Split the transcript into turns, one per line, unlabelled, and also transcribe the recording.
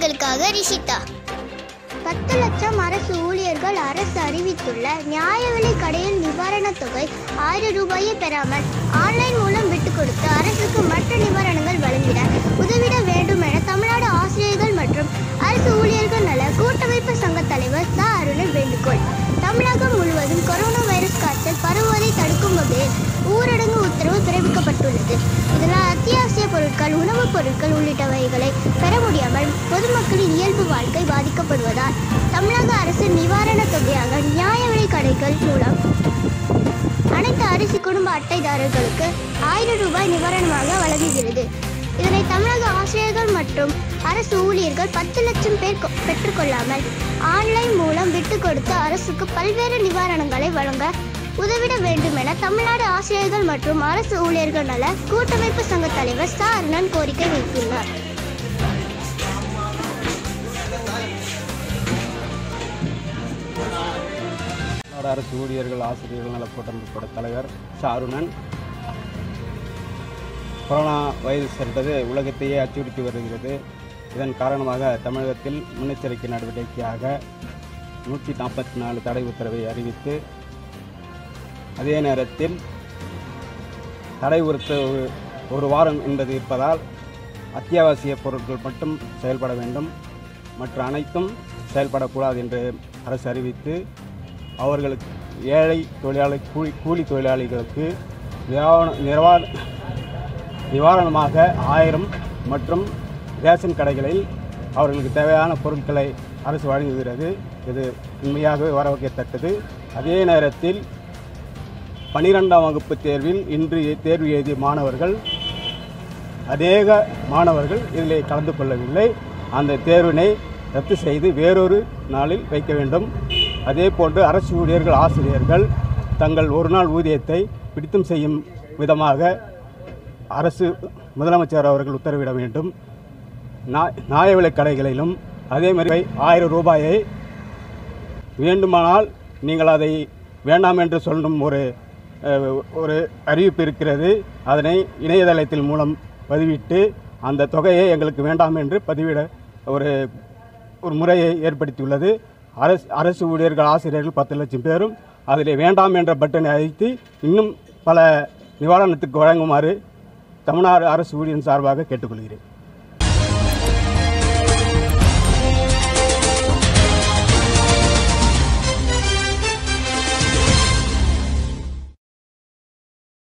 செய்திகளுக்காக ரிஷிதா பத்து லட்சம் அரசு ஊழியர்கள் அரசு அறிவித்துள்ள நியாய விலை கடையில் நிவாரணத் தொகை ஆயிரம் ரூபாயை பெறாமல் ஆன்லைன் மூலம் விட்டுக் கொடுத்து அரசுக்கு மற்ற நிவாரணங்கள் வழங்கிட உதவிட வேண்டும் என தமிழ்நாடு ஆசிரியர்கள் மற்றும் அரசு ஊழியர்கள் நல கூட்டமைப்பு சங்க தலைவர் ச அருணன் வேண்டுகோள் தமிழகம் முழுவதும் கொரோனா வைரஸ் காய்ச்சல் பரவுவதை தடுக்கும் வகையில் ஊரடங்கு உத்தரவு பிறப்பிக்கப்பட்டுள்ளது இதனால் அத்தியாவசிய பொருட்கள் உணவுப் பொருட்கள் உள்ளிட்டவைகளை பெற முடியாமல் பொதுமக்களின் இயல்பு வாழ்க்கை பாதிக்கப்படுவதால் தமிழக அரசு நிவாரணத் தொகையாக நியாய விலை கடைகள் மூலம் அனைத்து அரிசி குடும்ப அட்டைதாரர்களுக்கு ஆயிரம் ரூபாய் நிவாரணமாக வழங்குகிறது இதனை தமிழக ஆசிரியர்கள் மற்றும் அரசு ஊழியர்கள் பத்து லட்சம் பேர் கொ- பெற்றுக்கொள்ளாமல் ஆன்லைன் மூலம் விட்டு கொடுத்து அரசுக்கு பல்வேறு நிவாரணங்களை வழங்க உதவிட வேண்டும் என தமிழ்நாடு ஆசிரியர்கள் மற்றும் அரசு ஊழியர்கள் நல கூட்டமைப்பு சங்க தலைவர் ச அருணன் கோரிக்கை வைத்துள்ளார்
தமிழ்நாடு அரசு ஊழியர்கள் ஆசிரியர்கள் நல கூட்டமைப்போட தலைவர் ஷாருணன் கொரோனா வைரஸ் என்பது உலகத்தையே அச்சுறுத்தி வருகிறது இதன் காரணமாக தமிழகத்தில் முன்னெச்சரிக்கை நடவடிக்கையாக நூற்றி நாற்பத்தி நாலு தடை உத்தரவை அறிவித்து அதே நேரத்தில் தடை உத்தரவு ஒரு வாரம் என்பது இருப்பதால் அத்தியாவசிய பொருட்கள் மட்டும் செயல்பட வேண்டும் மற்ற அனைத்தும் செயல்படக்கூடாது என்று அரசு அறிவித்து அவர்களுக்கு ஏழை தொழிலாளி கூலி கூலி தொழிலாளிகளுக்கு நிவாரண நிவாரண நிவாரணமாக ஆயிரம் மற்றும் ரேஷன் கடைகளில் அவர்களுக்கு தேவையான பொருட்களை அரசு வழங்குகிறது இது உண்மையாகவே வரவேற்கத்தக்கது அதே நேரத்தில் பனிரெண்டாம் வகுப்பு தேர்வில் இன்று தேர்வு எழுதிய மாணவர்கள் அநேக மாணவர்கள் இதில் கலந்து கொள்ளவில்லை அந்த தேர்வினை ரத்து செய்து வேறொரு நாளில் வைக்க வேண்டும் அதே போன்று அரசு ஊழியர்கள் ஆசிரியர்கள் தங்கள் ஒரு நாள் ஊதியத்தை பிடித்தம் செய்யும் விதமாக அரசு முதலமைச்சர் அவர்கள் உத்தரவிட வேண்டும் நா- நியாய விலைக் கடைகளிலும் அதே மாதிரி ஆயிரம் ரூபாயை வேண்டுமானால் நீங்கள் அதை வேண்டாம் என்று சொல்லும் ஒரு அஹ், ஒரு அறிவிப்பு இருக்கிறது அதனை இணையதளத்தின் மூலம் பதிவிட்டு அந்த தொகையை எங்களுக்கு வேண்டாம் என்று பதிவிட ஒரு ஒரு முறையை ஏற்படுத்தியுள்ளது அரசு அரசு ஊழியர்கள் ஆசிரியர்கள் பத்து லட்சம் பேரும் அதில் வேண்டாம் என்ற பட்டனை அழுத்தி இன்னும் பல நிவாரணத்துக்கு வழங்குமாறு தமிழ்நாடு அரசு ஊழியர் சார்பாக கேட்டுக்கொள்கிறேன்